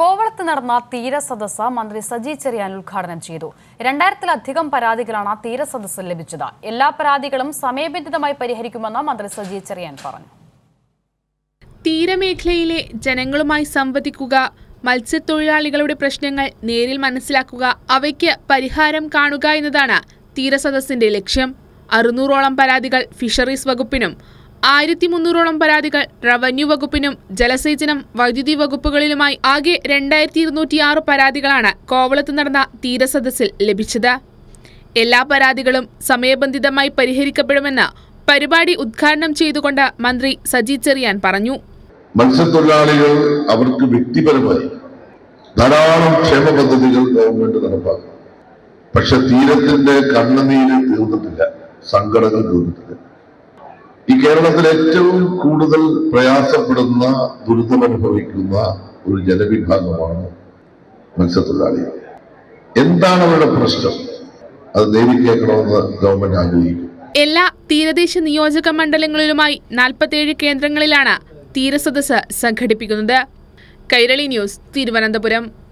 കോവളത്ത് നടന്ന തീരസദസ്സ് മന്ത്രി സജി ചെറിയാൻ ഉദ്ഘാടനം ചെയ്തു രണ്ടായിരത്തിലധികം പരാതികളാണ് തീരസദസ്സിൽ ലഭിച്ചത് എല്ലാ പരാതികളും സമയബന്ധിതമായി പരിഹരിക്കുമെന്ന് മന്ത്രി സജി ചെറിയാൻ പറഞ്ഞു തീരമേഖലയിലെ ജനങ്ങളുമായി സംവദിക്കുക മത്സ്യത്തൊഴിലാളികളുടെ പ്രശ്നങ്ങൾ നേരിൽ മനസ്സിലാക്കുക അവയ്ക്ക് പരിഹാരം കാണുക എന്നതാണ് തീരസദസ്സിന്റെ ലക്ഷ്യം അറുന്നൂറോളം പരാതികൾ ഫിഷറീസ് വകുപ്പിനും ആയിരത്തി മുന്നൂറോളം പരാതികൾ റവന്യൂ വകുപ്പിനും ജലസേചനം വൈദ്യുതി വകുപ്പുകളിലുമായി ആകെ രണ്ടായിരത്തി ഇരുന്നൂറ്റിയാറ് പരാതികളാണ് കോവളത്ത് നടന്ന തീരസദസ്സിൽ ലഭിച്ചത് എല്ലാ പരാതികളും സമയബന്ധിതമായി പരിഹരിക്കപ്പെടുമെന്ന് പരിപാടി ഉദ്ഘാടനം ചെയ്തുകൊണ്ട് മന്ത്രി സജി ചെറിയാൻ പറഞ്ഞു മത്സ്യത്തൊഴിലാളികൾ അവർക്ക് വ്യക്തിപരമായി ധാരാളം ക്ഷേമ പദ്ധതികൾ ഗവൺമെന്റ് നടപ്പാക്കും പക്ഷെ തീരത്തിന്റെ കണ്ണുനീര് തീർന്നിട്ടില്ല സങ്കടങ്ങൾ തീർന്നിട്ടില്ല ഈ കേരളത്തിൽ ഏറ്റവും കൂടുതൽ പ്രയാസപ്പെടുന്ന ദുരിതമനുഭവിക്കുന്ന ഒരു ജനവിഭാഗമാണ് മത്സ്യത്തൊഴിലാളികൾ എന്താണ് അവരുടെ പ്രശ്നം അത് നേരിൽ കേൾക്കണമെന്ന് ഗവൺമെന്റ് ആഗ്രഹിക്കും എല്ലാ തീരദേശ നിയോജക മണ്ഡലങ്ങളിലുമായി നാൽപ്പത്തിയേഴ് കേന്ദ്രങ്ങളിലാണ് തീരസദസ്സ് സംഘടിപ്പിക്കുന്നത് കൈരളി ന്യൂസ് തിരുവനന്തപുരം